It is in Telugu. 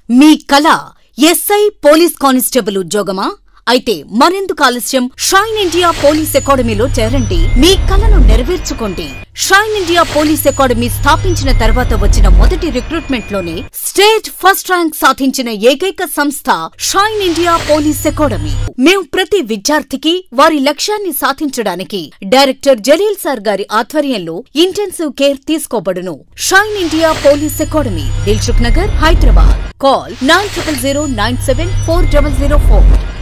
మీ కళ ఎస్ఐ పోలీస్ కానిస్టేబుల్ ఉద్యోగమా అయితే మరెందుకు ఆలస్యం షైన్ ఇండియా పోలీస్ అకాడమీలో చేరండి మీ కలను నెరవేర్చుకోండి షైన్ ఇండియా పోలీస్ అకాడమీ స్థాపించిన తర్వాత వచ్చిన మొదటి రిక్రూట్మెంట్ లోనే స్టేట్ ఫస్ట్ ర్యాంక్ సాధించిన ఏకైక సంస్థ షైన్ ఇండియా పోలీస్ అకాడమీ మేము ప్రతి విద్యార్థికి వారి లక్ష్యాన్ని సాధించడానికి డైరెక్టర్ జలీల్ సార్ గారి ఆధ్వర్యంలో ఇంటెన్సివ్ కేర్ తీసుకోబడును shine India police academy Dilsukh Nagar Hyderabad call nine triple zero nine seven four double zero four